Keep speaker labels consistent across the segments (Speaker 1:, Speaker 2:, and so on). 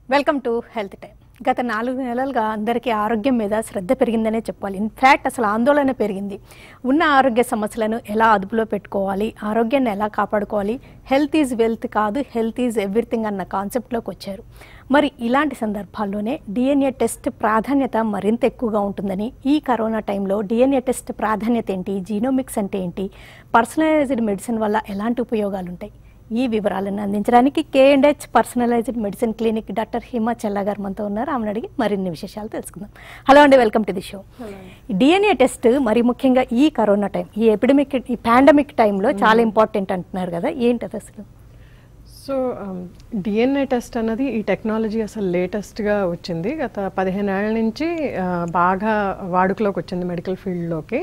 Speaker 1: Welcome to health time గత నాలుగు నెలలుగా అందరికీ ఆరోగ్యం మీద శ్రద్ధ పెరిగిందనే చెప్పాలి ఇన్ఫ్యాక్ట్ అసలు ఆందోళన పెరిగింది ఉన్న ఆరోగ్య సమస్యలను ఎలా అదుపులో పెట్టుకోవాలి ఆరోగ్యాన్ని ఎలా కాపాడుకోవాలి హెల్త్ ఈజ్ వెల్త్ కాదు హెల్త్ ఈజ్ ఎవ్రీథింగ్ అన్న కాన్సెప్ట్లోకి వచ్చారు మరి ఇలాంటి సందర్భాల్లోనే డిఎన్ఏ టెస్ట్ ప్రాధాన్యత మరింత ఎక్కువగా ఉంటుందని ఈ కరోనా టైంలో డిఎన్ఏ టెస్ట్ ప్రాధాన్యత ఏంటి జీనోమిక్స్ అంటే ఏంటి పర్సనలైజ్డ్ మెడిసిన్ వల్ల ఎలాంటి ఉపయోగాలు ఉంటాయి ఈ వివరాలను అందించడానికి కేఎండ్హెచ్ personalised medicine clinic doctor Hima Chella garu మనతో ఉన్నారు ఆమెను అడిగి మరిన్ని విశేషాలు తెలుసుకుందాం హలో అండి welcome to the show DNA test మరి ముఖ్యంగా ఈ కరోనా టైం ఈ ఎపిడమిక్ ఈ పాండమిక్ టైంలో చాలా ఇంపార్టెంట్ అంటున్నారు కదా ఏంటి అది అసలు
Speaker 2: సో డిఎన్ఏ టెస్ట్ అన్నది ఈ టెక్నాలజీ అసలు లేటెస్ట్గా వచ్చింది గత పదిహేను ఏళ్ళ నుంచి ఆ, బాగా వాడుకలోకి వచ్చింది మెడికల్ ఫీల్డ్లోకి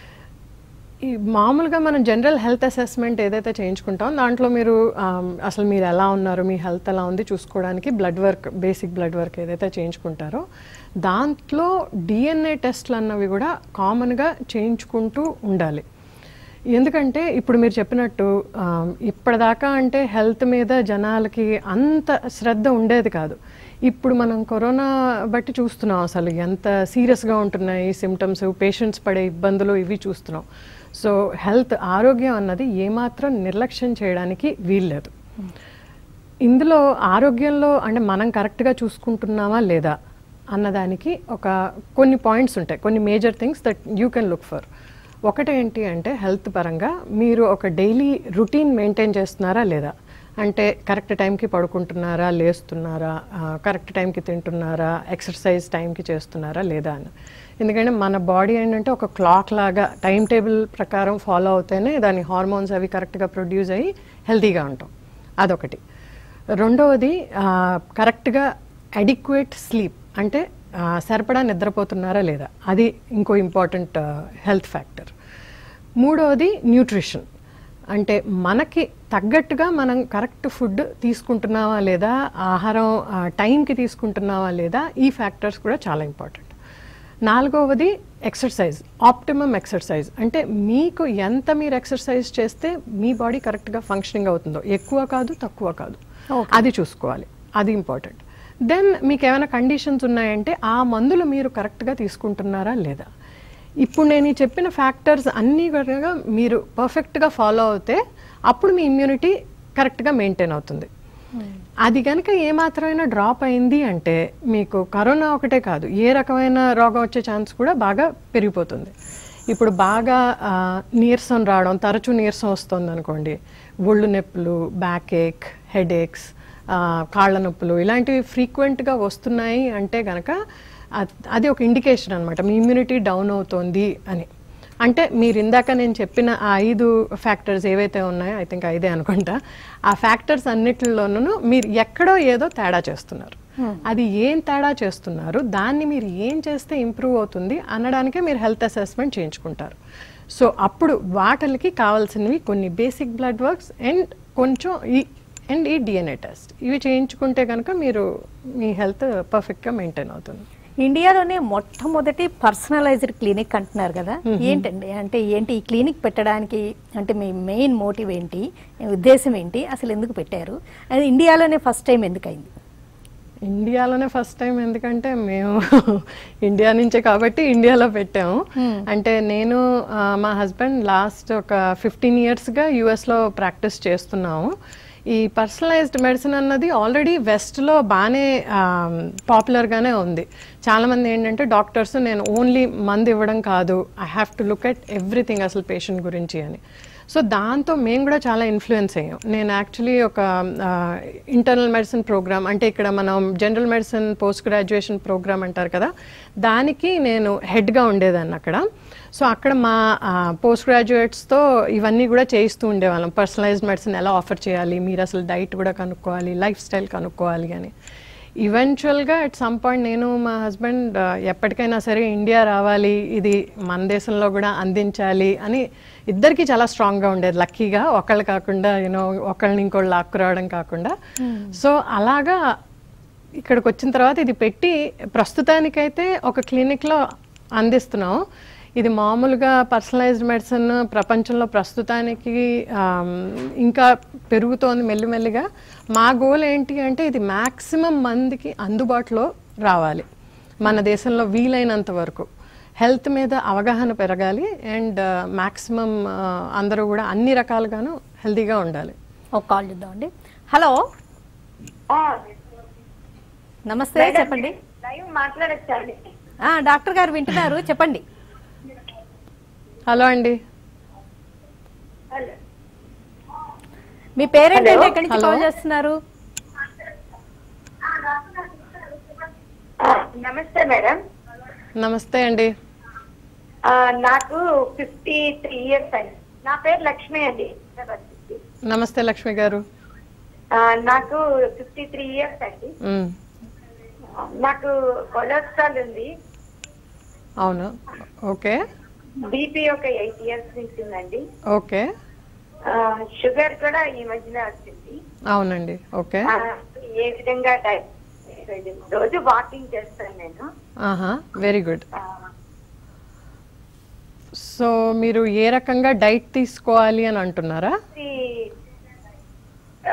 Speaker 2: ఈ మామూలుగా మనం జనరల్ హెల్త్ అసెస్మెంట్ ఏదైతే చేయించుకుంటాం దాంట్లో మీరు ఆమ్, అసలు మీరు ఎలా ఉన్నారు మీ హెల్త్ ఎలా ఉంది చూసుకోవడానికి blood work basic blood work ఏదైతే చేయించుకుంటారో దాంట్లో డిఎన్ఏ టెస్ట్లు అన్నవి కూడా కామన్గా చేయించుకుంటూ ఉండాలి ఎందుకంటే ఇప్పుడు మీరు చెప్పినట్టు ఆ, ఇప్పటిదాకా అంటే హెల్త్ మీద జనాలకి అంత శ్రద్ధ ఉండేది కాదు ఇప్పుడు మనం కరోనా బట్టి చూస్తున్నాం అసలు ఎంత సీరియస్గా ఉంటున్నాయి సిమ్టమ్స్ పేషెంట్స్ పడే ఇబ్బందులు ఇవి చూస్తున్నాం సో హెల్త్ ఆరోగ్యం అన్నది ఏమాత్రం నిర్లక్ష్యం చేయడానికి వీల్లేదు ఇందులో ఆరోగ్యంలో అంటే మనం కరెక్ట్గా చూసుకుంటున్నామా లేదా అన్నదానికి ఒక కొన్ని పాయింట్స్ ఉంటాయి కొన్ని major things that you can look for ఒకటేంటి అంటే హెల్త్ పరంగా మీరు ఒక డైలీ రొటీన్ మెయింటైన్ చేస్తున్నారా లేదా అంటే కరెక్ట్ టైంకి పడుకుంటున్నారా లేస్తున్నారా కరెక్ట్ టైంకి తింటున్నారా ఎక్సర్సైజ్ టైంకి చేస్తున్నారా లేదా అని ఎందుకంటే మన బాడీ ఏంటంటే ఒక క్లాక్ లాగా టైం టేబుల్ ప్రకారం ఫాలో అవుతేనే దాని హార్మోన్స్ అవి కరెక్ట్గా ప్రొడ్యూస్ అయ్యి హెల్తీగా ఉంటాం అదొకటి రెండవది ఆ, కరెక్ట్గా అడిక్వేట్ స్లీప్ అంటే ఆ, సరిపడా నిద్రపోతున్నారా లేదా అది ఇంకో ఇంపార్టెంట్ హెల్త్ ఫ్యాక్టర్ మూడవది న్యూట్రిషన్ అంటే మనకి తగ్గట్టుగా మనం కరెక్ట్ ఫుడ్ తీసుకుంటున్నావా లేదా ఆహారం ఆ, టైంకి తీసుకుంటున్నావా లేదా ఈ ఫ్యాక్టర్స్ కూడా చాలా ఇంపార్టెంట్ నాలుగవది ఎక్సర్సైజ్ ఆప్టిమమ్ ఎక్సర్సైజ్ అంటే మీకు ఎంత మీరు ఎక్సర్సైజ్ చేస్తే మీ బాడీ కరెక్ట్గా ఫంక్షనింగ్ అవుతుందో ఎక్కువ కాదు తక్కువ కాదు అది చూసుకోవాలి అది ఇంపార్టెంట్ దెన్ మీకు ఏమైనా కండిషన్స్ ఉన్నాయంటే ఆ మందులు మీరు కరెక్ట్గా తీసుకుంటున్నారా లేదా ఇప్పుడు నేను ఈ చెప్పిన ఫ్యాక్టర్స్ అన్నీ కనుక మీరు పర్ఫెక్ట్గా ఫాలో అవుతే అప్పుడు మీ ఇమ్యూనిటీ కరెక్ట్గా మెయింటైన్ అవుతుంది అది కనుక ఏమాత్రమైనా డ్రాప్ అయింది అంటే మీకు కరోనా ఒకటే కాదు ఏ రకమైన రోగం వచ్చే ఛాన్స్ కూడా బాగా పెరిగిపోతుంది ఇప్పుడు బాగా ఆ, నీరసం రావడం తరచూ నీరసం వస్తుంది అనుకోండి ఒళ్ళు నొప్పులు బ్యాక్ ఏక్ హెడ్ ఏక్స్ కాళ్ళ నొప్పులు ఇలాంటివి ఫ్రీక్వెంట్గా వస్తున్నాయి అంటే కనుక అది ఒక ఇండికేషన్ అనమాట మీ ఇమ్యూనిటీ డౌన్ అవుతోంది అని అంటే మీరు ఇందాక నేను చెప్పిన ఆ ఐదు ఫ్యాక్టర్స్ ఏవైతే ఉన్నాయో ఐ థింక్ ఐదే అనుకుంటా ఆ ఫ్యాక్టర్స్ అన్నిటిలోనూ మీరు ఎక్కడో ఏదో తేడా చేస్తున్నారు అది ఏం తేడా చేస్తున్నారు దాన్ని మీరు ఏం చేస్తే ఇంప్రూవ్ అవుతుంది అనడానికే మీరు హెల్త్ అసెస్మెంట్ చేయించుకుంటారు సో అప్పుడు వాటికి కావాల్సినవి కొన్ని బేసిక్ బ్లడ్ వర్క్స్ అండ్ కొంచెం ఈ అండ్ ఈ డిఎన్ఏ టెస్ట్ ఇవి చేయించుకుంటే కనుక మీరు మీ హెల్త్ పర్ఫెక్ట్గా మెయింటైన్ అవుతుంది
Speaker 1: ఇండియాలోనే మొట్టమొదటి పర్సనలైజ్డ్ క్లినిక్ అంటున్నారు కదా ఏంటండి అంటే ఏంటి ఈ క్లినిక్ పెట్టడానికి అంటే మీ మెయిన్ మోటివ్ ఏంటి ఉద్దేశం ఏంటి అసలు ఎందుకు పెట్టారు అది ఇండియాలోనే ఫస్ట్ టైం ఎందుకైంది
Speaker 2: ఇండియాలోనే ఫస్ట్ టైం ఎందుకంటే మేము ఇండియా నుంచే కాబట్టి ఇండియాలో పెట్టాము అంటే నేను ఆ, మా హస్బెండ్ లాస్ట్ ఒక ఫిఫ్టీన్ ఇయర్స్గా యూఎస్లో ప్రాక్టీస్ చేస్తున్నాము ఈ పర్సనలైజ్డ్ మెడిసిన్ అన్నది ఆల్రెడీ వెస్ట్లో బాగానే పాపులర్గానే ఉంది చాలామంది ఏంటంటే డాక్టర్స్ నేను ఓన్లీ మందు ఇవ్వడం కాదు I have to look at everything అసలు పేషెంట్ గురించి అని సో దాంతో మేము కూడా చాలా ఇన్ఫ్లుయెన్స్ అయ్యాం నేను యాక్చువల్లీ ఒక ఇంటర్నల్ మెడిసిన్ ప్రోగ్రామ్ అంటే ఇక్కడ మనం general medicine post graduation programme అంటారు కదా దానికి నేను హెడ్గా ఉండేదాన్ని అక్కడ సో అక్కడ మా పోస్ట్ గ్రాడ్యుయేట్స్తో ఇవన్నీ కూడా చేయిస్తూ ఉండేవాళ్ళం పర్సనలైజ్డ్ మెడిసిన్ ఎలా ఆఫర్ చేయాలి మీరు అసలు డైట్ కూడా కనుక్కోవాలి లైఫ్ స్టైల్ కనుక్కోవాలి అని ఈవెన్చువల్గా అట్ సమ్ పాయింట్ నేను మా హస్బెండ్ ఎప్పటికైనా సరే ఇండియా రావాలి ఇది మన దేశంలో కూడా అందించాలి అని ఇద్దరికి చాలా స్ట్రాంగ్గా ఉండేది లక్కీగా ఒకళ్ళు కాకుండా యూనో ఒకళ్ళని ఇంకోళ్ళు లాక్కురావడం కాకుండా సో అలాగా ఇక్కడికి వచ్చిన తర్వాత ఇది పెట్టి ప్రస్తుతానికైతే ఒక క్లినిక్లో అందిస్తున్నాం ఇది మామూలుగా పర్సనలైజ్డ్ మెడిసిన్ ప్రపంచంలో ప్రస్తుతానికి ఆమ్, ఇంకా పెరుగుతోంది మెల్లిమెల్లిగా మా గోల్ ఏంటి అంటే ఇది మ్యాక్సిమం మందికి అందుబాటులో రావాలి మన దేశంలో వీలైనంత వరకు హెల్త్ మీద అవగాహన పెరగాలి అండ్ మ్యాక్సిమం అందరూ కూడా అన్ని రకాలుగాను హెల్తీగా ఉండాలి
Speaker 1: ఒక కాల్ చూద్దామండి హలో నమస్తే చెప్పండి
Speaker 3: లైవ్ మాట్లాడచ్చండి
Speaker 1: ఆ, డాక్టర్ గారు వింటున్నారు చెప్పండి
Speaker 2: హలో అండి
Speaker 3: హలో
Speaker 1: మీ పేరేంటండి
Speaker 3: Hello.
Speaker 1: ఎక్కడి నుంచి
Speaker 2: Hello.
Speaker 1: కాల్ చేస్తున్నారు
Speaker 3: ఆ, నమస్తే మేడం
Speaker 2: నమస్తే అండి
Speaker 3: ఆ, నాకు ఫిఫ్టీ త్రీ ఇయర్స్ అండి నా పేరు లక్ష్మి అండి
Speaker 2: నమస్తే లక్ష్మి గారు
Speaker 3: ఆ, నాకు ఫిఫ్టీ త్రీ ఇయర్స్ అండి
Speaker 2: మ్,
Speaker 3: నాకు కొలెస్ట్రాల్ ఉంది
Speaker 2: అవును ఓకే
Speaker 3: బీపీ ఒక ఎయిట్ ఇయర్స్ నుంచి ఉందండి
Speaker 2: ఓకే
Speaker 3: ఆ, షుగర్ కూడా ఈ మధ్యన వచ్చింది
Speaker 2: అవునండి ఓకే
Speaker 3: ఆ, ఏ విధంగా డై- రోజు వాకింగ్ చేస్తాను నేను
Speaker 2: ఆహా వెరీ గుడ్
Speaker 3: ఆ,
Speaker 2: సో మీరు ఏ రకంగా డైట్ తీసుకోవాలి అని అంటున్నారా
Speaker 3: ఇది, ఆ,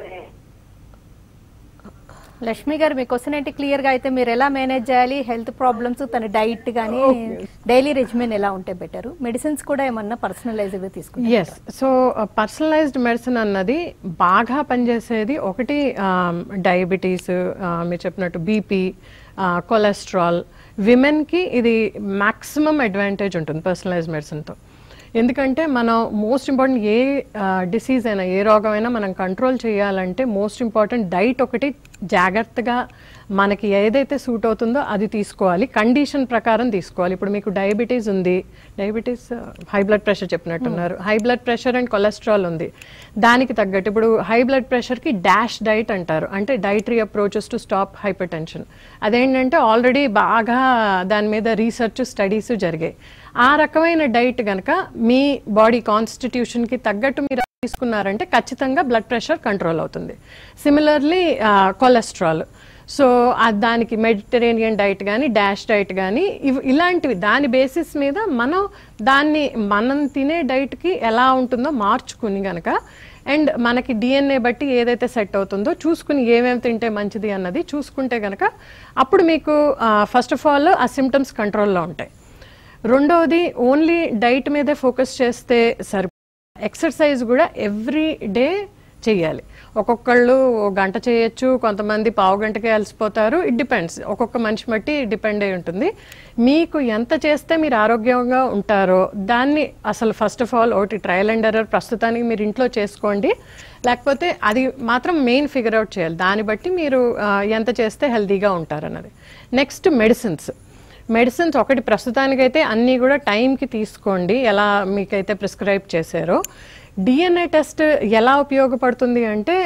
Speaker 1: లక్ష్మి గారు మీ క్వశ్చన్ ఏంటి క్లియర్ గా అయితే మీరు ఎలా మేనేజ్ చేయాలి హెల్త్ ప్రాబ్లమ్స్ తన డైట్ కానీ డైలీ రెజిమెన్ ఎలా ఉంటే బెటర్ మెడిసిన్స్ కూడా ఏమన్నా పర్సనలైజ్ తీసుకుంటారు
Speaker 2: ఎస్ సో పర్సనలైజ్డ్ మెడిసిన్ అన్నది బాగా పనిచేసేది ఒకటి డయాబెటీస్ మీరు చెప్పినట్టు బీపీ కొలెస్ట్రాల్ విమెన్కి ఇది మ్యాక్సిమం అడ్వాంటేజ్ ఉంటుంది పర్సనలైజ్డ్ మెడిసిన్తో ఎందుకంటే మనం మోస్ట్ ఇంపార్టెంట్ ఏ డిసీజ్ అయినా ఏ రోగమైనా మనం కంట్రోల్ చేయాలంటే మోస్ట్ ఇంపార్టెంట్ డైట్ ఒకటి జాగ్రత్తగా మనకి ఏదైతే సూట్ అవుతుందో అది తీసుకోవాలి కండిషన్ ప్రకారం తీసుకోవాలి ఇప్పుడు మీకు డయాబెటీస్ ఉంది డయాబెటీస్ హై బ్లడ్ ప్రెషర్ చెప్పినట్టున్నారు high blood pressure and cholesterol ఉంది దానికి తగ్గట్టు ఇప్పుడు హై బ్లడ్ ప్రెషర్కి డాష్ డైట్ అంటారు అంటే dietary approaches to stop hypertension అదేంటంటే ఆల్రెడీ బాగా దాని మీద రీసెర్చ్ స్టడీస్ జరిగాయి ఆ రకమైన డైట్ కనుక మీ బాడీ కాన్స్టిట్యూషన్కి తగ్గట్టు మీరు తీసుకున్నారంటే ఖచ్చితంగా బ్లడ్ ప్రెషర్ కంట్రోల్ అవుతుంది సిమిలర్లీ కొలెస్ట్రాల్ సో దానికి మెడిటరేనియన్ డైట్ కానీ డాష్ డైట్ కానీ ఇవి ఇలాంటివి దాని బేసిస్ మీద మనం దాన్ని మనం తినే డైట్కి ఎలా ఉంటుందో మార్చుకుని గనక అండ్ మనకి డిఎన్ఏ బట్టి ఏదైతే సెట్ అవుతుందో చూసుకుని ఏమేమి తింటే మంచిది అన్నది చూసుకుంటే గనక అప్పుడు మీకు ఫస్ట్ ఆఫ్ ఆల్ ఆ సిమ్టమ్స్ కంట్రోల్లో ఉంటాయి రెండవది ఓన్లీ డైట్ మీదే ఫోకస్ చేస్తే సరి ఎక్సర్సైజ్ కూడా ఎవ్రీ డే చేయాలి ఒక్కొక్కళ్ళు ఓ గంట చేయొచ్చు కొంతమంది పావు గంటకే అలసిపోతారు ఇట్ డిపెండ్స్ ఒక్కొక్క మనిషి బట్టి డిపెండ్ అయి ఉంటుంది మీకు ఎంత చేస్తే మీరు ఆరోగ్యంగా ఉంటారో దాన్ని అసలు ఫస్ట్ ఆఫ్ ఆల్ ఒకటి ట్రయల్ అండ్ ఎర్రర్ ప్రస్తుతానికి మీరు ఇంట్లో చేసుకోండి లేకపోతే అది మాత్రం మెయిన్ ఫిగర్ అవుట్ చేయాలి దాన్ని బట్టి మీరు ఆ, ఎంత చేస్తే హెల్తీగా ఉంటారన్నది నెక్స్ట్ మెడిసిన్స్ మెడిసిన్స్ ఒకటి ప్రస్తుతానికైతే అన్నీ కూడా టైంకి తీసుకోండి ఎలా మీకైతే ప్రిస్క్రైబ్ చేశారో డిఎన్ఏ టెస్ట్ ఎలా ఉపయోగపడుతుంది అంటే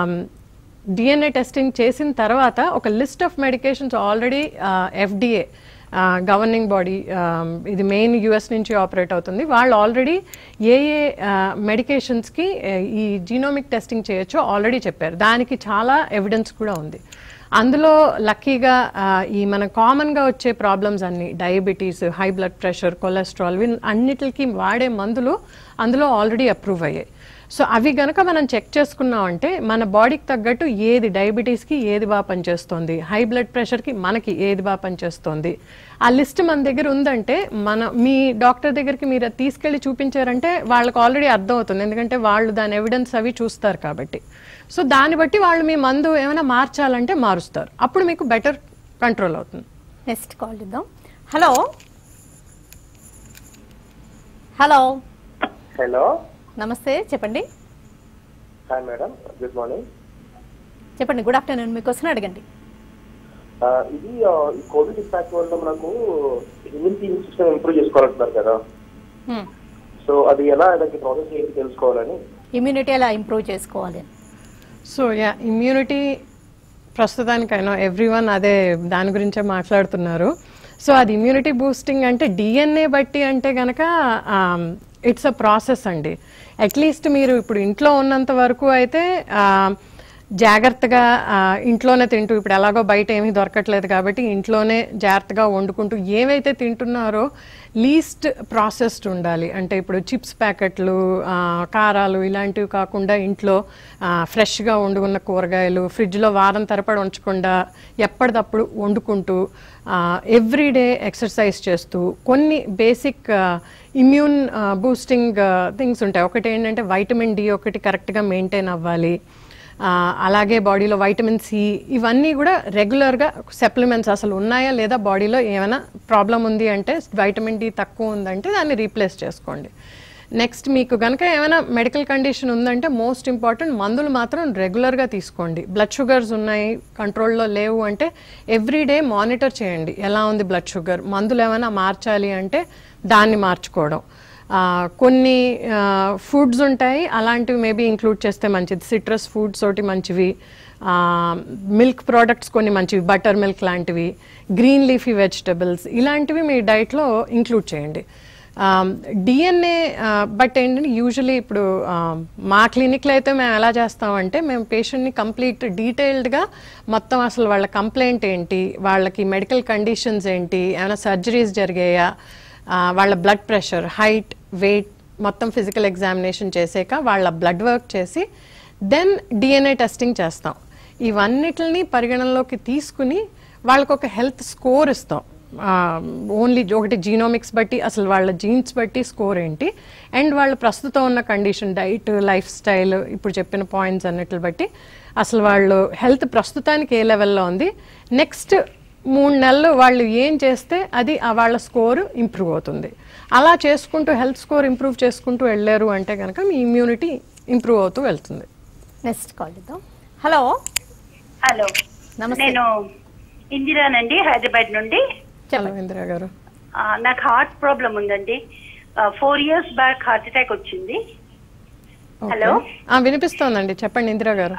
Speaker 2: డిఎన్ఏ టెస్టింగ్ చేసిన తర్వాత ఒక list of medications already FDA governing body ఇది మెయిన్ యుఎస్ నుంచి ఆపరేట్ అవుతుంది వాళ్ళు ఆల్రెడీ ఏ ఏ మెడికేషన్స్కి ఈ జీనోమిక్ టెస్టింగ్ చేయొచ్చో ఆల్రెడీ చెప్పారు దానికి చాలా ఎవిడెన్స్ కూడా ఉంది అందులో లక్కీగా ఆ, ఈ మన కామన్గా వచ్చే ప్రాబ్లమ్స్ అన్ని diabetes high blood pressure cholesterol విన్ అన్నిటికి వాడే మందులు అందులో ఆల్రెడీ అప్రూవ్ అయ్యాయి సో అవి గనక మనం చెక్ చేసుకున్నామంటే మన బాడీకి తగ్గట్టు ఏది డయాబెటీస్కి ఏది బాగా పనిచేస్తుంది హై బ్లడ్ ప్రెషర్కి మనకి ఏది బాగా పనిచేస్తుంది ఆ లిస్ట్ మన దగ్గర ఉందంటే మన మీ డాక్టర్ దగ్గరికి మీరు అది తీసుకెళ్ళి చూపించారంటే వాళ్ళకి ఆల్రెడీ అర్థం అవుతుంది ఎందుకంటే వాళ్ళు దాని ఎవిడెన్స్ అవి చూస్తారు కాబట్టి సో దాన్ని బట్టి వాళ్ళు మీ మందు ఏమైనా మార్చాలంటే మారుస్తారు అప్పుడు మీకు బెటర్ కంట్రోల్ అవుతుంది
Speaker 1: నెక్స్ట్ కాల్ ఇద్దాం హలో హలో
Speaker 4: హలో
Speaker 1: నమస్తే చెప్పండి
Speaker 4: హాయ్ మేడం గుడ్ మార్నింగ్
Speaker 1: చెప్పండి గుడ్ ఆఫ్టర్నూన్ మీ క్వశ్చన్ అడగండి
Speaker 4: ఇది ఆ, ఈ కోవిడ్ ఇంపాక్ట్ వల్ల మనకు ఇమ్యూనిటీ సిస్టమ్ ఇంప్రూవ్ చేసుకోవాలంటున్నారు కదా సో అది ఎలా దానికి ప్రాసెస్ ఏంటి తెలుసుకోవాలని
Speaker 1: ఇమ్యూనిటీ ఎలా ఇంప్రూవ్ చేసుకోవాలి
Speaker 2: సో యా ఇమ్యూనిటీ ప్రస్తుతానికైనా ఎవ్రీ వన్ అదే దాని గురించే మాట్లాడుతున్నారు సో అది ఇమ్యూనిటీ బూస్టింగ్ అంటే డిఎన్ఏ బట్టి అంటే గనక ఇట్స్ అ ప్రాసెస్ అండి అట్లీస్ట్ మీరు ఇప్పుడు ఇంట్లో ఉన్నంత వరకు అయితే జాగ్రత్తగా ఆ, ఇంట్లోనే తింటూ ఇప్పుడు ఎలాగో బయట ఏమీ దొరకట్లేదు కాబట్టి ఇంట్లోనే జాగ్రత్తగా వండుకుంటూ ఏవైతే తింటున్నారో లీస్ట్ ప్రాసెస్డ్ ఉండాలి అంటే ఇప్పుడు చిప్స్ ప్యాకెట్లు ఆ, కారాలు ఇలాంటివి కాకుండా ఇంట్లో ఆ, ఫ్రెష్గా వండుకున్న కూరగాయలు ఫ్రిడ్జ్లో వారం తరపడి ఉంచకుండా ఎప్పటికప్పుడు వండుకుంటూ ఎవ్రీడే ఎక్సర్సైజ్ చేస్తూ కొన్ని బేసిక్ ఇమ్యూన్ బూస్టింగ్ థింగ్స్ ఉంటాయి ఒకటి ఏంటంటే వైటమిన్ డి ఒకటి కరెక్ట్గా మెయింటైన్ అవ్వాలి ఆ, అలాగే బాడీలో వైటమిన్ సి ఇవన్నీ కూడా రెగ్యులర్గా సప్లిమెంట్స్ అసలు ఉన్నాయా లేదా బాడీలో ఏమైనా ప్రాబ్లం ఉంది అంటే వైటమిన్ డి తక్కువ ఉందంటే దాన్ని రీప్లేస్ చేసుకోండి నెక్స్ట్ మీకు కనుక ఏమైనా మెడికల్ కండిషన్ ఉందంటే మోస్ట్ ఇంపార్టెంట్ మందులు మాత్రం రెగ్యులర్గా తీసుకోండి బ్లడ్ షుగర్స్ ఉన్నాయి కంట్రోల్లో లేవు అంటే ఎవ్రీడే మానిటర్ చేయండి ఎలా ఉంది బ్లడ్ షుగర్ మందులు ఏమైనా మార్చాలి అంటే దాన్ని మార్చుకోవడం ఆ, కొన్ని ఫుడ్స్ ఉంటాయి అలాంటివి మేబీ ఇంక్లూడ్ చేస్తే మంచిది సిట్రస్ ఫుడ్స్ ఒకటి మంచివి మిల్క్ ప్రోడక్ట్స్ కొన్ని మంచివి బటర్ మిల్క్ లాంటివి గ్రీన్ లీఫీ వెజిటబుల్స్ ఇలాంటివి మీ డైట్లో ఇంక్లూడ్ చేయండి డిఎన్ఏ బట్ ఏంటంటే యూజువలీ ఇప్పుడు ఆ, మా క్లినిక్లో అయితే మేము ఎలా చేస్తామంటే మేము పేషెంట్ని కంప్లీట్ డీటెయిల్డ్గా మొత్తం అసలు వాళ్ళ కంప్లైంట్ ఏంటి వాళ్ళకి మెడికల్ కండిషన్స్ ఏంటి ఏమైనా సర్జరీస్ జరిగాయా ఆ, వాళ్ళ బ్లడ్ ప్రెషర్ హైట్ వెయిట్ మొత్తం ఫిజికల్ ఎగ్జామినేషన్ చేసాక వాళ్ళ బ్లడ్ వర్క్ చేసి దెన్ డిఎన్ఏ టెస్టింగ్ చేస్తాం ఇవన్నిటిని పరిగణనలోకి తీసుకుని వాళ్ళకు ఒక హెల్త్ స్కోర్ ఇస్తాం ఓన్లీ ఒకటి జీనోమిక్స్ బట్టి అసలు వాళ్ళ జీన్స్ బట్టి స్కోర్ ఏంటి అండ్ వాళ్ళ ప్రస్తుతం ఉన్న కండిషన్ డైట్ లైఫ్ స్టైల్ ఇప్పుడు చెప్పిన పాయింట్స్ అన్నిటిని బట్టి అసలు వాళ్ళు హెల్త్ ప్రస్తుతానికి ఏ లెవెల్లో ఉంది నెక్స్ట్ మూడు నెలలు వాళ్ళు ఏం చేస్తే అది ఆ వాళ్ళ స్కోర్ ఇంప్రూవ్ అవుతుంది అలా చేసుకుంటూ హెల్త్ స్కోర్ ఇంప్రూవ్ చేసుకుంటూ వెళ్ళారు అంటే కనుక మీ ఇమ్యూనిటీ ఇంప్రూవ్ అవుతూ వెళ్తుంది
Speaker 1: నెక్స్ట్ కాల్ ఇద్దాం హలో
Speaker 5: హలో
Speaker 1: నమస్తే.
Speaker 5: నేను ఇందిరానండి హైదరాబాద్ నుండి
Speaker 2: హలో ఇందిరా గారు
Speaker 5: ఆ, నాకు హార్ట్ ప్రాబ్లం ఉందండి four years back heart attack వచ్చింది
Speaker 2: Okay.
Speaker 5: హలో.
Speaker 2: ఆ, వినిపిస్తోందండి చెప్పండి ఇందిరా గారు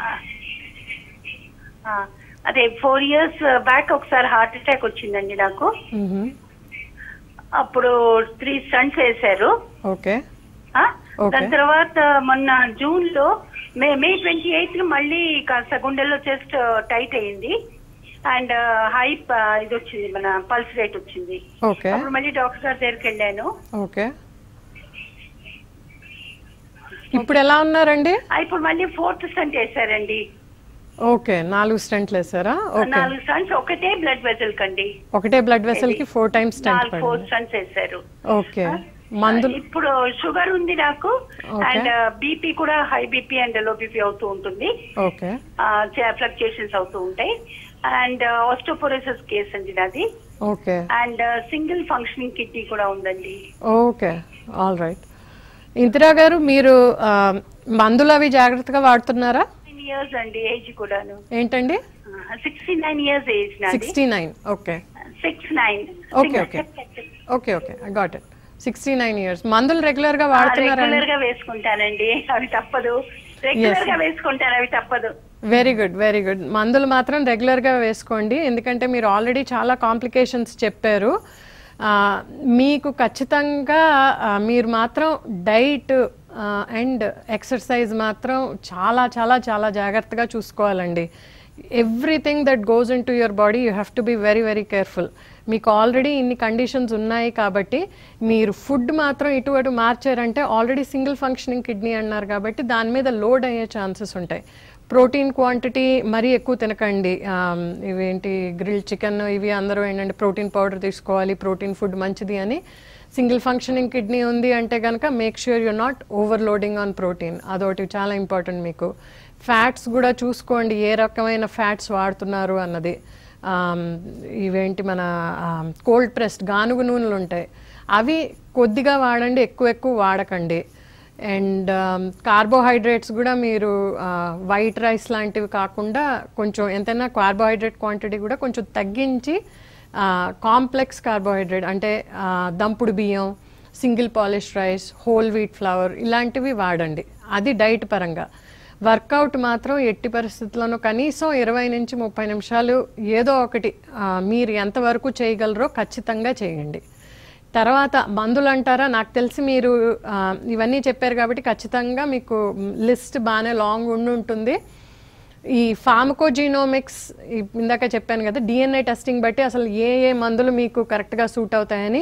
Speaker 5: ఆ, అదే ఫోర్ ఇయర్స్ బ్యాక్ ఒకసారి హార్ట్ అటాక్ వచ్చిందండి నాకు
Speaker 2: మ్మ్.
Speaker 5: అప్పుడు త్రీ స్టంట్స్ వేశారు
Speaker 2: ఓకే
Speaker 5: ఆ?
Speaker 2: Okay.
Speaker 5: దాని తర్వాత మొన్న జూన్ లో మే మే ట్వంటీ ఎయిత్ మళ్ళీ కాస్త గుండెల్లో చెస్ట్ టైట్ అయ్యింది అండ్ హై ఇది వచ్చింది మన పల్స్ రేట్ వచ్చింది
Speaker 2: ఓకే
Speaker 5: అప్పుడు మళ్ళీ డాక్టర్ గారి దగ్గరికి వెళ్ళాను
Speaker 2: ఓకే ఇప్పుడు ఎలా ఉన్నారండి
Speaker 5: ఆ, ఇప్పుడు మళ్ళీ ఫోర్త్ స్టంట్ వేశారండి
Speaker 2: ఓకే నాలుగు స్టంట్లు వేసారా ఓకే
Speaker 5: నాలుగు స్టంట్స్ ఒకటే బ్లడ్ వెజల్ కండి
Speaker 2: ఒకటే బ్లడ్ వెసల్ కి ఫోర్ టైమ్స్ స్టంట్
Speaker 5: నాలుగు ఫోర్
Speaker 2: పడింది
Speaker 5: స్టంట్స్ వేశారు
Speaker 2: ఓకే మందులు
Speaker 5: ఇప్పుడు షుగర్ ఉంది నాకు
Speaker 2: Okay.
Speaker 5: అండ్ బీపీ కూడా high BP and low BP అవుతూ ఉంటుంది
Speaker 2: ఓకే
Speaker 5: ఫ్లక్చుయేషన్స్ అవుతూ ఉంటాయి అండ్ ఆస్టోపోరోసిస్ కేస్ అండి నాది
Speaker 2: okay
Speaker 5: and single functioning kidney కూడా ఉందండి
Speaker 2: ఓకే ఆల్ రైట్ ఇందిరా గారు మీరు ఆ, మందులు అవి జాగ్రత్తగా వాడుతున్నారా
Speaker 5: నైన్ ఇయర్స్ అండి ఏజ్ కూడాను
Speaker 2: ఏంటండి
Speaker 5: సిక్స్టీ నైన్ ఇయర్స్ ఏజ్ నాది
Speaker 2: sixty nine okay
Speaker 5: six nine
Speaker 2: Okay, okay. Okay okay got it sixty nine years మందులు రెగ్యులర్ గా వాడుతున్నారా
Speaker 5: రెగ్యులర్ గా వేసుకుంటానండి అవి తప్పదు రెగ్యులర్ గా వేసుకుంటాను అవి తప్పదు
Speaker 2: వెరీ గుడ్ వెరీ గుడ్ మందులు మాత్రం రెగ్యులర్గా వేసుకోండి ఎందుకంటే మీరు ఆల్రెడీ చాలా కాంప్లికేషన్స్ చెప్పారు ఆ, మీకు ఖచ్చితంగా ఆ, మీరు మాత్రం డైట్ అండ్ ఎక్సర్సైజ్ మాత్రం చాలా చాలా చాలా జాగ్రత్తగా చూసుకోవాలండి everything that goes into your body you have to be very very careful మీకు ఆల్రెడీ ఇన్ని కండిషన్స్ ఉన్నాయి కాబట్టి మీరు ఫుడ్ మాత్రం ఇటు అటు మార్చారంటే ఆల్రెడీ సింగిల్ ఫంక్షనింగ్ కిడ్నీ అన్నారు కాబట్టి దాని మీద లోడ్ అయ్యే ఛాన్సెస్ ఉంటాయి ప్రోటీన్ క్వాంటిటీ మరీ ఎక్కువ తినకండి ఆమ్, ఇవేంటి గ్రిల్ చికెన్ ఇవి అందరూ ఏంటంటే ప్రోటీన్ పౌడర్ తీసుకోవాలి ప్రోటీన్ ఫుడ్ మంచిది అని సింగిల్ ఫంక్షనింగ్ కిడ్నీ ఉంది అంటే కనుక make sure you not overloading on protein అదొకటి చాలా ఇంపార్టెంట్ మీకు ఫ్యాట్స్ కూడా చూసుకోండి ఏ రకమైన ఫ్యాట్స్ వాడుతున్నారు అన్నది ఆమ్, ఇవేంటి మన కోల్డ్ ప్రెస్డ్ గానుగు నూనెలు ఉంటాయి అవి కొద్దిగా వాడండి ఎక్కువ ఎక్కువ వాడకండి అండ్ కార్బోహైడ్రేట్స్ కూడా మీరు వైట్ రైస్ లాంటివి కాకుండా కొంచెం ఎంతైనా కార్బోహైడ్రేట్ క్వాంటిటీ కూడా కొంచెం తగ్గించి కాంప్లెక్స్ కార్బోహైడ్రేట్ అంటే ఆ, దంపుడు బియ్యం single polish rice whole wheat flour ఇలాంటివి వాడండి అది డైట్ పరంగా వర్కౌట్ మాత్రం ఎట్టి పరిస్థితుల్లోనూ కనీసం ఇరవై నుంచి ముప్పై నిమిషాలు ఏదో ఒకటి ఆ, మీరు ఎంతవరకు చేయగలరో ఖచ్చితంగా చేయండి తర్వాత మందులు అంటారా నాకు తెలిసి మీరు ఆ, ఇవన్నీ చెప్పారు కాబట్టి ఖచ్చితంగా మీకు లిస్ట్ బాగానే లాంగ్ ఉండి ఉంటుంది ఈ ఫార్మకోజీనోమిక్స్ ఇందాక చెప్పాను కదా డిఎన్ఏ టెస్టింగ్ బట్టి అసలు ఏ ఏ మందులు మీకు కరెక్ట్గా సూట్ అవుతాయని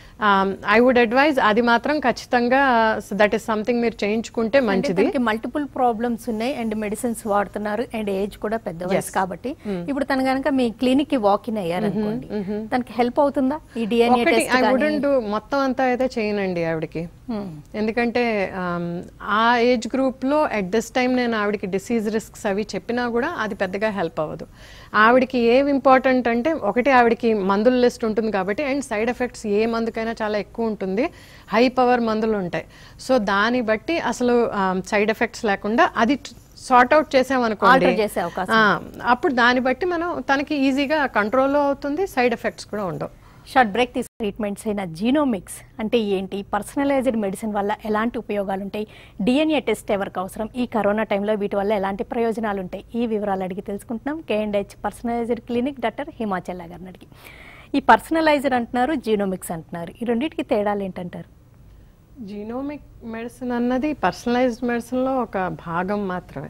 Speaker 2: ఐ వుడ్ అడ్వైజ్ అది మాత్రం ఖచ్చితంగా దట్ ఈస్ సంథింగ్ మీరు చేయించుకుంటే మంచిది
Speaker 1: తనకి మల్టిపుల్ ప్రాబ్లమ్స్ ఉన్నాయి అండ్ మెడిసిన్స్ వాడుతున్నారు అండ్ ఏజ్ కూడా పెద్ద వయసు కాబట్టి ఇప్పుడు తను గనక మీ క్లినిక్ కి వాక్ ఇన్ అయ్యారు అనుకోండి తనకి హెల్ప్ అవుతుందా ఈ డిఎన్ఏ
Speaker 2: ఒకటి
Speaker 1: టెస్ట్
Speaker 2: ఐ వుడెంట్ మొత్తం అంతా అయితే చేయనండి ఆవిడకి ఎందుకంటే ఆమ్, ఆ ఏజ్ గ్రూప్లో అట్ దిస్ టైం నేను ఆవిడకి డిసీజ్ రిస్క్స్ అవి చెప్పినా కూడా అది పెద్దగా హెల్ప్ అవ్వదు ఆవిడకి ఏవి ఇంపార్టెంట్ అంటే ఒకటి ఆవిడకి మందుల లిస్ట్ ఉంటుంది కాబట్టి అండ్ సైడ్ ఎఫెక్ట్స్ ఏ మందుకైనా చాలా ఎక్కువ ఉంటుంది హై పవర్ మందులు ఉంటాయి సో దాన్ని బట్టి అసలు సైడ్ ఎఫెక్ట్స్ లేకుండా అది సార్ట్ అవుట్ చేసామనుకోండి
Speaker 1: Alter చేసే అవకాశం
Speaker 2: ఆ, అప్పుడు దాన్ని బట్టి మనం తనకి ఈజీగా కంట్రోల్లో అవుతుంది సైడ్ ఎఫెక్ట్స్ కూడా ఉండవు
Speaker 1: షార్ట్ బ్రేక్ తీసుకు ట్రీట్మెంట్స్ అయిన జీనోమిక్స్ అంటే ఏంటి పర్సనలైజ్డ్ మెడిసిన్ వల్ల ఎలాంటి ఉపయోగాలు ఉంటాయి డిఎన్ఏ టెస్ట్ ఎవరికి అవసరం ఈ కరోనా టైంలో వీటి వల్ల ఎలాంటి ప్రయోజనాలు ఉంటాయి ఈ వివరాలు అడిగి తెలుసుకుంటున్నాం కేఎండ్హెచ్ పర్సనలైజ్డ్ క్లినిక్ డాక్టర్ హిమాచల్ గారిని అడిగి ఈ పర్సనలైజ్డ్ అంటున్నారు జీనోమిక్స్ అంటున్నారు ఈ రెండింటికి తేడాలు ఏంటంటారు
Speaker 2: జీనోమిక్ మెడిసిన్ అన్నది పర్సనలైజ్డ్ మెడిసిన్ లో ఒక భాగం మాత్రమే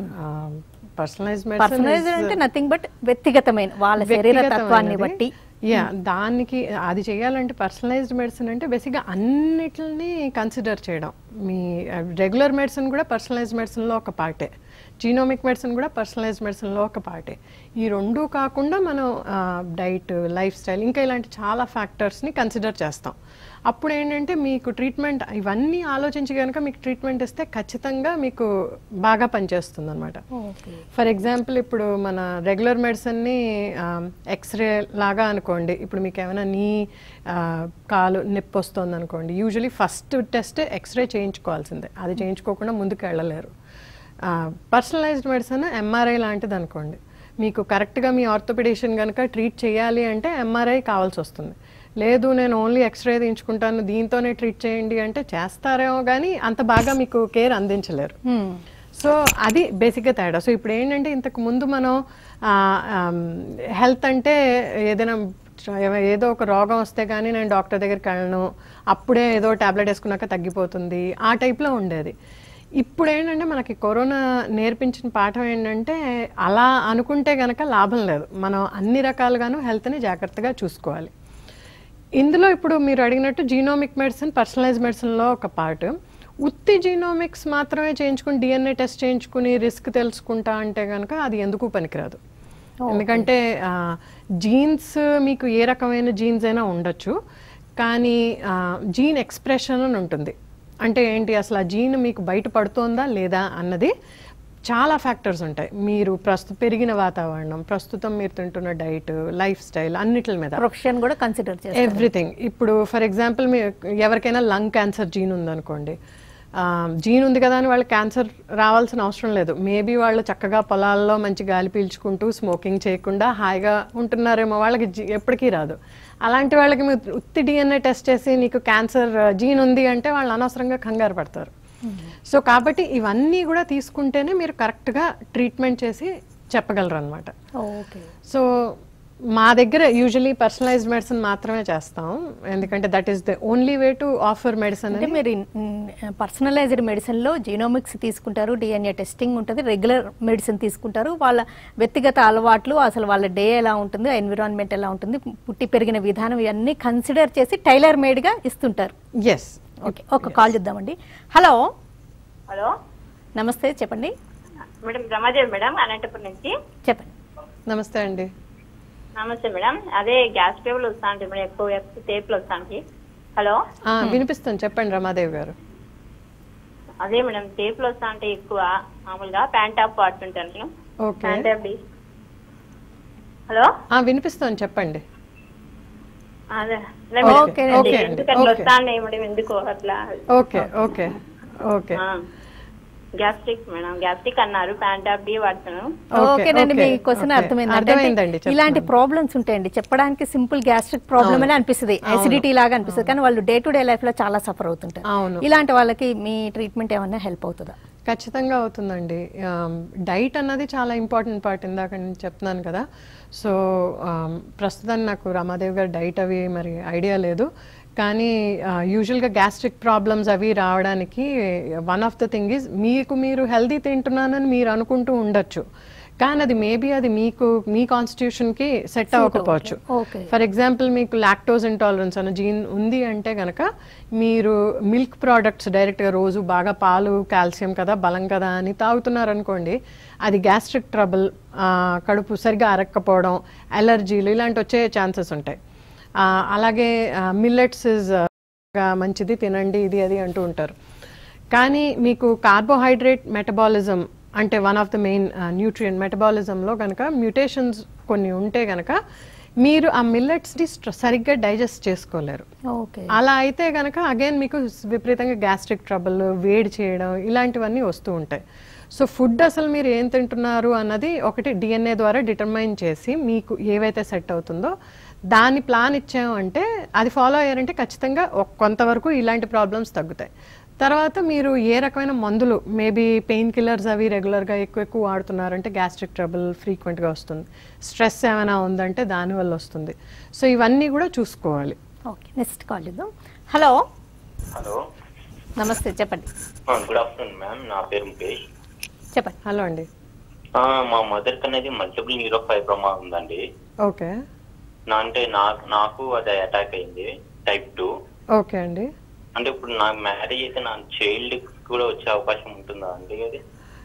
Speaker 2: పర్సనలైజ్డ్
Speaker 1: పర్సనలైజ్డ్ అంటే నథింగ్ బట్ వ్యక్తిగతమైన వాళ్ళ శరీర తత్వాన్ని బట్టి
Speaker 2: యా దానికి అది చేయాలంటే పర్సనలైజ్డ్ మెడిసిన్ అంటే బేసిక్గా అన్నిటిని కన్సిడర్ చేయడం మీ రెగ్యులర్ మెడిసిన్ కూడా పర్సనలైజ్డ్ మెడిసిన్లో ఒక పార్టే జీనోమిక్ మెడిసిన్ కూడా పర్సనలైజ్డ్ మెడిసిన్లో ఒక పార్టే ఈ రెండు కాకుండా మనం డైట్ లైఫ్ స్టైల్ ఇంకా ఇలాంటి చాలా ఫ్యాక్టర్స్ని కన్సిడర్ చేస్తాం అప్పుడు ఏంటంటే మీకు ట్రీట్మెంట్ ఇవన్నీ ఆలోచించి కనుక మీకు ట్రీట్మెంట్ ఇస్తే ఖచ్చితంగా మీకు బాగా పనిచేస్తుంది అనమాట
Speaker 1: ఓకే
Speaker 2: ఫర్ ఎగ్జాంపుల్ ఇప్పుడు మన రెగ్యులర్ మెడిసిన్ని ఎక్స్రే లాగా అనుకోండి ఇప్పుడు మీకు ఏమైనా నీ ఆ, కాలు నొప్పి వస్తుంది అనుకోండి యూజువలీ ఫస్ట్ టెస్ట్ ఎక్స్రే చేయించుకోవాల్సిందే అది చేయించుకోకుండా ముందుకు వెళ్ళలేరు పర్సనలైజ్డ్ మెడిసిన్ ఎంఆర్ఐ లాంటిది అనుకోండి మీకు కరెక్ట్గా మీ ఆర్థోపెడిషన్ కనుక ట్రీట్ చేయాలి అంటే ఎంఆర్ఐ కావాల్సి వస్తుంది లేదు నేను ఓన్లీ ఎక్స్రే తీయించుకుంటాను దీంతోనే ట్రీట్ చేయండి అంటే చేస్తారేమో కానీ అంత బాగా మీకు కేర్ అందించలేరు సో అది బేసిక్గా తేడా సో ఇప్పుడు ఏంటంటే ఇంతకు ముందు మనం హెల్త్ అంటే ఏదైనా ఏవ- ఏదో ఒక రోగం వస్తే కానీ నేను డాక్టర్ దగ్గరికి వెళ్ళను అప్పుడే ఏదో టాబ్లెట్ వేసుకున్నాక తగ్గిపోతుంది ఆ టైప్లో ఉండేది ఇప్పుడు ఏంటంటే మనకి కరోనా నేర్పించిన పాఠం ఏంటంటే అలా అనుకుంటే గనక లాభం లేదు మనం అన్ని రకాలుగాను హెల్త్ని జాగ్రత్తగా చూసుకోవాలి ఇందులో ఇప్పుడు మీరు అడిగినట్టు జీనోమిక్ మెడిసిన్ పర్సనలైజ్ మెడిసిన్లో ఒక పార్ట్ ఉత్తి జీనోమిక్స్ మాత్రమే చేయించుకుని డిఎన్ఏ టెస్ట్ చేయించుకుని రిస్క్ తెలుసుకుంటా అంటే కనుక అది ఎందుకు పనికిరాదు ఎందుకంటే జీన్స్ మీకు ఏ రకమైన జీన్స్ అయినా ఉండొచ్చు కానీ జీన్ ఎక్స్ప్రెషన్ అని ఉంటుంది అంటే ఏంటి అసలు ఆ జీన్ మీకు బయట పడుతోందా లేదా అన్నది చాలా ఫ్యాక్టర్స్ ఉంటాయి మీరు ప్రస్తుతం పెరిగిన వాతావరణం ప్రస్తుతం మీరు తింటున్న డైట్ లైఫ్ స్టైల్ అన్నిటి మీద
Speaker 1: ప్రొఫెషన్ కూడా కన్సిడర్ చేస్తారు
Speaker 2: ఎవ్రీథింగ్ ఇప్పుడు ఫర్ ఎగ్జాంపుల్ మీ ఎవరికైనా లంగ్ క్యాన్సర్ జీన్ ఉందనుకోండి జీన్ ఉంది కదా అని వాళ్ళకి క్యాన్సర్ రావాల్సిన అవసరం లేదు మేబీ వాళ్ళు చక్కగా పొలాల్లో మంచి గాలి పీల్చుకుంటూ స్మోకింగ్ చేయకుండా హాయిగా ఉంటున్నారేమో వాళ్ళకి జీ- ఎప్పటికీ రాదు అలాంటి వాళ్ళకి మీరు ఉత్తి డిఎన్ఏ టెస్ట్ చేసి నీకు క్యాన్సర్ జీన్ ఉంది అంటే వాళ్ళు అనవసరంగా కంగారు పడతారు సో కాబట్టి ఇవన్నీ కూడా తీసుకుంటేనే మీరు కరెక్ట్గా ట్రీట్మెంట్ చేసి చెప్పగలరు అనమాట
Speaker 1: ఓకే
Speaker 2: సో మా దగ్గర యూజువలీ పర్సనలైజ్డ్ మెడిసిన్ మాత్రమే చేస్తాం ఎందుకంటే that is the only way to offer medicine
Speaker 1: అంటే మీరు పర్సనలైజ్డ్ మెడిసిన్లో జీనోమిక్స్ తీసుకుంటారు డిఎన్ఏ టెస్టింగ్ ఉంటుంది రెగ్యులర్ మెడిసిన్ తీసుకుంటారు వాళ్ళ వ్యక్తిగత అలవాట్లు అసలు వాళ్ళ డే ఎలా ఉంటుంది ఎన్విరాన్మెంట్ ఎలా ఉంటుంది పుట్టి పెరిగిన విధానం ఇవన్నీ కన్సిడర్ చేసి టైలర్ మేడ్గా ఇస్తుంటారు
Speaker 2: ఎస్
Speaker 1: ఓకే ఒక కాల్ చూద్దామండి హలో
Speaker 6: హలో
Speaker 1: నమస్తే చెప్పండి
Speaker 6: మేడం రమాదేవి మేడం అనంతపురం నుంచి
Speaker 1: చెప్పండి
Speaker 2: నమస్తే అండి
Speaker 6: నమస్తే మేడం అదే గ్యాస్ ట్రబుల్ వస్తా అంటే మేడం ఎక్కువ ఎక్కువ టేపులు వస్తానికి హలో
Speaker 2: ఆ, వినిపిస్తుంది చెప్పండి రమాదేవి గారు
Speaker 6: అదే మేడం టేపులు వస్తా అంటే ఎక్కువ మామూలుగా ప్యాంట్ టాప్ వాడుతుంటాను నేను
Speaker 2: okay
Speaker 6: Pantop D- hello
Speaker 2: ఆ, వినిపిస్తుంది చెప్పండి
Speaker 6: అదే
Speaker 1: ఓకే అండి.
Speaker 2: ఓకే అండి,
Speaker 6: ఎందుకు అట్లా
Speaker 2: ఓకే.
Speaker 6: వస్తా ఉన్నాయి మేడం ఎందుకు అట్లా
Speaker 2: okay okay okay
Speaker 6: gastric madam gastric అన్నారు ప్యాంట్ టాప్ డి వాడుతున్నాను
Speaker 2: ఓకే,
Speaker 1: ఓకేనండి మీ
Speaker 2: ఓకే,
Speaker 1: క్వశ్చన్
Speaker 2: ఓకే.
Speaker 1: అర్థమైంది
Speaker 2: అర్థమైందండి,
Speaker 1: అంటే ఇలాంటి
Speaker 2: చెప్తున్నాను.
Speaker 1: ప్రాబ్లమ్స్ ఉంటాయండి చెప్పడానికి సింపుల్ గ్యాస్ట్రిక్ ప్రాబ్లమ్ అని అనిపిస్తుంది అసిడిటీ లాగా అనిపిస్తుంది కానీ వాళ్ళు డే టు డే లైఫ్ లో చాలా సఫర్ అవుతుంటారు
Speaker 2: అవును.
Speaker 1: ఇలాంటి వాళ్ళకి మీ ట్రీట్మెంట్ ఏమన్నా హెల్ప్ అవుతుందా
Speaker 2: ఖచ్చితంగా అవుతుందండి డైట్ అన్నది చాలా ఇంపార్టెంట్ పార్ట్ ఇందాక నేను చెప్తున్నాను కదా సో ప్రస్తుతం నాకు రమాదేవి గారి డైట్ అవి మరి ఐడియా లేదు కానీ యూజువల్గా గ్యాస్ట్రిక్ ప్రాబ్లమ్స్ అవి రావడానికి one of the thing is మీకు మీరు హెల్దీ తింటున్నానని మీరు అనుకుంటూ ఉండొచ్చు కానీ అది మేబీ అది మీకు మీ కాన్స్టిట్యూషన్కి సెట్ అవ్వకపోవచ్చు
Speaker 1: ఓకే
Speaker 2: ఫర్ ఎగ్జాంపుల్ మీకు లాక్టోజ్ ఇంటాలరెన్స్ అన్న జీన్ ఉంది అంటే గనక మీరు మిల్క్ ప్రోడక్ట్స్ డైరెక్ట్గా రోజు బాగా పాలు కాల్షియం కదా బలం కదా అని తాగుతున్నారనుకోండి అది గ్యాస్ట్రిక్ ట్రబుల్ కడుపు సరిగా అరక్కపోవడం అలర్జీలు ఇలాంటి వచ్చే ఛాన్సెస్ ఉంటాయి ఆ, అలాగే మిల్లెట్స్ ఇస్ మంచిది తినండి ఇది అది అంటూ ఉంటారు కానీ మీకు కార్బోహైడ్రేట్ మెటబాలిజం అంటే one of the main nutrient మెటబాలిజంలో కనుక మ్యూటేషన్స్ కొన్ని ఉంటే కనుక మీరు ఆ మిల్లెట్స్ని సరిగ్గా డైజెస్ట్ చేసుకోలేరు
Speaker 1: ఓకే
Speaker 2: అలా అయితే కనుక అగైన్ మీకు విపరీతంగా గ్యాస్ట్రిక్ ట్రబుల్ వేడి చేయడం ఇలాంటివన్నీ వస్తూ ఉంటాయి సో ఫుడ్ అసలు మీరు ఏం తింటున్నారు అన్నది ఒకటి డిఎన్ఏ ద్వారా డిటర్మైన్ చేసి మీకు ఏవైతే సెట్ అవుతుందో దాని ప్లాన్ ఇచ్చాము అంటే అది ఫాలో అయ్యారంటే ఖచ్చితంగా ఒక- కొంతవరకు ఇలాంటి ప్రాబ్లమ్స్ తగ్గుతాయి తర్వాత మీరు ఏ రకమైన మందులు మేబీ పెయిన్ కిల్లర్స్ అవి రెగ్యులర్గా ఎక్కువ ఎక్కువ వాడుతున్నారంటే గ్యాస్ట్రిక్ ట్రబుల్ ఫ్రీక్వెంట్గా వస్తుంది స్ట్రెస్ ఏమైనా ఉందంటే దానివల్ల వస్తుంది సో ఇవన్నీ కూడా చూసుకోవాలి
Speaker 1: ఓకే నెక్స్ట్ కాల్ చేద్దాం హలో
Speaker 7: హలో
Speaker 1: నమస్తే చెప్పండి
Speaker 7: గుడ్ ఆఫ్టర్నూన్ మ్యామ్ నా పేరు ముఖేష్
Speaker 1: చెప్పండి
Speaker 2: హలో అండి
Speaker 7: ఆ, మా మదర్ కి అనేది మల్టిపుల్ న్యూరో ఫైబ్రోమా ఉందండి
Speaker 2: ఓకే
Speaker 7: నా అంటే నా- నాకు అది అటాక్ అయింది టైప్ టూ
Speaker 2: ఓకే అండి
Speaker 7: అంటే ఇప్పుడు నాకు మ్యారేజ్ అయితే నా చైల్డ్ కూడా వచ్చే అవకాశం ఉంటుందా అండి అది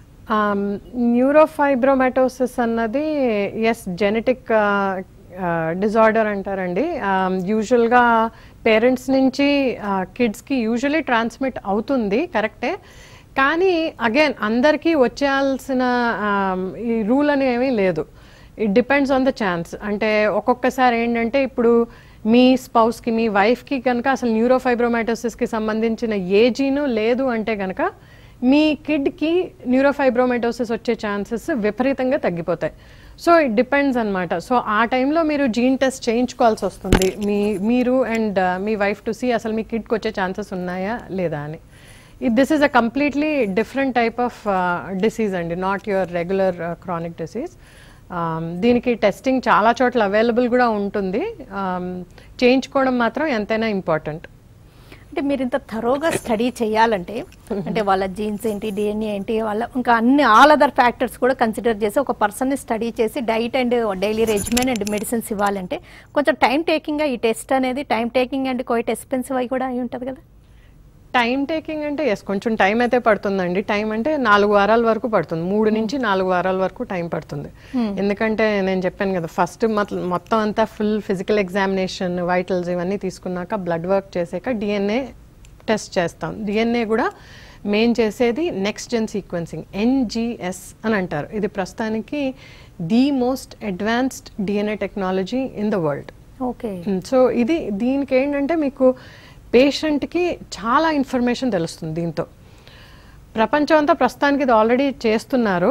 Speaker 2: న్యూరోఫైబ్రోమాటోసిస్ అన్నది ఎస్ జెనెటిక్ డిజార్డర్ అంటారండి యూజువల్గా పేరెంట్స్ నుంచి కిడ్స్కి యూజువలీ ట్రాన్స్మిట్ అవుతుంది కరెక్టే కానీ అగైన్ అందరికీ వచ్చేయాల్సిన um, ఈ రూల్ అని ఏమీ లేదు it depends on the chance అంటే ఒక్కొక్కసారి ఏంటంటే ఇప్పుడు మీ స్పౌస్కి మీ వైఫ్కి కనుక అసలు న్యూరోఫైబ్రోమాటోసిస్కి సంబంధించిన ఏ జీను లేదు అంటే కనుక మీ కిడ్కి న్యూరోఫైబ్రోమాటోసిస్ వచ్చే ఛాన్సెస్ విపరీతంగా తగ్గిపోతాయి సో ఇట్ డిపెండ్స్ అనమాట సో ఆ టైంలో మీరు జీన్ టెస్ట్ చేయించుకోవాల్సి వస్తుంది మీ మీరు అండ్ మీ వైఫ్ టు సీ అసలు మీ కిడ్కి వచ్చే ఛాన్సెస్ ఉన్నాయా లేదా అని this is a completely different type of disease అండి not your regular chronic disease దీనికి టెస్టింగ్ చాలా చోట్ల అవైలబుల్ కూడా ఉంటుంది Um, చేయించుకోవడం మాత్రం ఎంతైనా ఇంపార్టెంట్
Speaker 1: అంటే మీరు ఇంత థరోగా స్టడీ చేయాలంటే అంటే వాళ్ళ జీన్స్ ఏంటి డిఎన్ఏ ఏంటి వాళ్ళ ఇంకా అన్ని ఆల్ అదర్ ఫ్యాక్టర్స్ కూడా కన్సిడర్ చేసి ఒక పర్సన్ని స్టడీ చేసి diet and daily regimen and medicines ఇవ్వాలంటే కొంచెం టైం టేకింగ్గా ఈ టెస్ట్ అనేది time taking and quite expensive అయి కూడా అయి ఉంటుంది కదా
Speaker 2: టైం టేకింగ్ అంటే ఎస్ కొంచెం టైం అయితే పడుతుందండి టైం అంటే నాలుగు వారాల వరకు పడుతుంది మూడు నుంచి నాలుగు వారాల వరకు టైం పడుతుంది ఎందుకంటే నేను చెప్పాను కదా ఫస్ట్ మొత్తం అంతా ఫుల్ ఫిజికల్ ఎగ్జామినేషన్ వైటల్స్ ఇవన్నీ తీసుకున్నాక బ్లడ్ వర్క్ చేసాక డిఎన్ఏ టెస్ట్ చేస్తాం డిఎన్ఏ కూడా మెయిన్ చేసేది నెక్స్ట్ జెన్ సీక్వెన్సింగ్ ఎన్జిఎస్ అని అంటారు ఇది ప్రస్తుతానికి the most advanced DNA technology in the world
Speaker 1: okay
Speaker 2: so ఇది దీనికి ఏంటంటే మీకు పేషెంట్కి చాలా ఇన్ఫర్మేషన్ తెలుస్తుంది దీంతో ప్రపంచం అంతా ప్రస్తుతానికి ఇది ఆల్రెడీ చేస్తున్నారు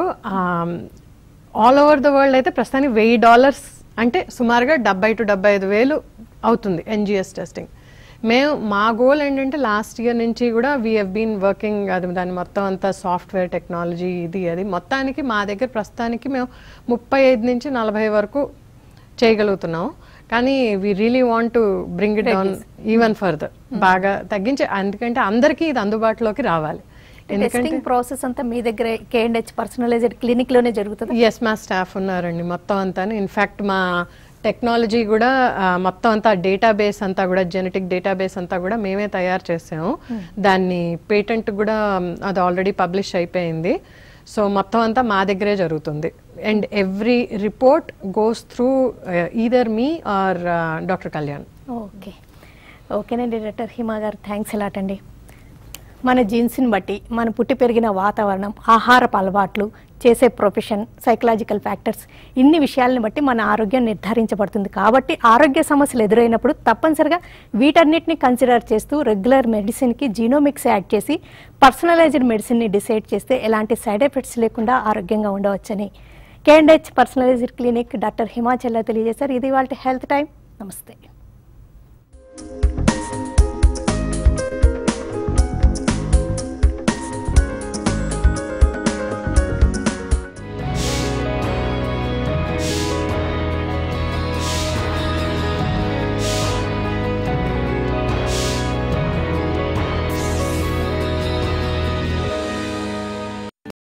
Speaker 2: ఆల్ ఓవర్ ద వరల్డ్ అయితే ప్రస్తుతానికి వెయ్యి డాలర్స్ అంటే సుమారుగా డెబ్బై టు డెబ్బై ఐదు వేలు అవుతుంది ఎన్జిఎస్ టెస్టింగ్ మేము మా గోల్ ఏంటంటే లాస్ట్ ఇయర్ నుంచి కూడా వీ హెవ్ బీన్ వర్కింగ్ అది దాని మొత్తం అంతా సాఫ్ట్వేర్ టెక్నాలజీ ఇది అది మొత్తానికి మా దగ్గర ప్రస్తుతానికి మేము ముప్పై ఐదు నుంచి నలభై వరకు చేయగలుగుతున్నాం కానీ we really want to bring it down even further బాగా తగ్గించి ఎందుకంటే అందరికీ ఇది అందుబాటులోకి రావాలి ఎందుకంటే
Speaker 1: టెస్టింగ్ ప్రాసెస్ అంతా మీ దగ్గర కేఎండ్హెచ్ పర్సనలైజ్డ్ క్లినిక్ లోనే జరుగుతుంది
Speaker 2: ఎస్ మా స్టాఫ్ ఉన్నారండి మొత్తం అంతా ఇన్ఫ్యాక్ట్ మా టెక్నాలజీ కూడా ఆ, మొత్తం అంతా డేటాబేస్ అంతా కూడా జెనెటిక్ డేటాబేస్ అంతా కూడా మేమే తయారు చేసాము దాన్ని పేటెంట్ కూడా మ్, అది ఆల్రెడీ పబ్లిష్ అయిపోయింది సో మొత్తం అంతా మా దగ్గరే జరుగుతుంది and every report goes through either me or doctor Kalyan
Speaker 1: okay ఓకేనండి డైరెక్టర్ హిమా గారు థ్యాంక్స్ ఎలాట్ అండి మన జీన్స్ని బట్టి మన పుట్టి పెరిగిన వాతావరణం ఆహారపు అలవాట్లు చేసే ప్రొఫెషన్ సైకలాజికల్ ఫ్యాక్టర్స్ ఇన్ని విషయాలను బట్టి మన ఆరోగ్యం నిర్ధారించబడుతుంది కాబట్టి ఆరోగ్య సమస్యలు ఎదురైనప్పుడు తప్పనిసరిగా వీటన్నిటిని కన్సిడర్ చేస్తూ రెగ్యులర్ మెడిసిన్కి జీనోమిక్స్ యాడ్ చేసి పర్సనలైజ్డ్ మెడిసిన్ని డిసైడ్ చేస్తే ఎలాంటి సైడ్ ఎఫెక్ట్స్ లేకుండా ఆరోగ్యంగా ఉండవచ్చని కేఎండ్హెచ్ పర్సనలైజ్డ్ క్లినిక్ డాక్టర్ హిమాచల్ తెలియజేశారు ఇది వాళ్ళ హెల్త్ టైం నమస్తే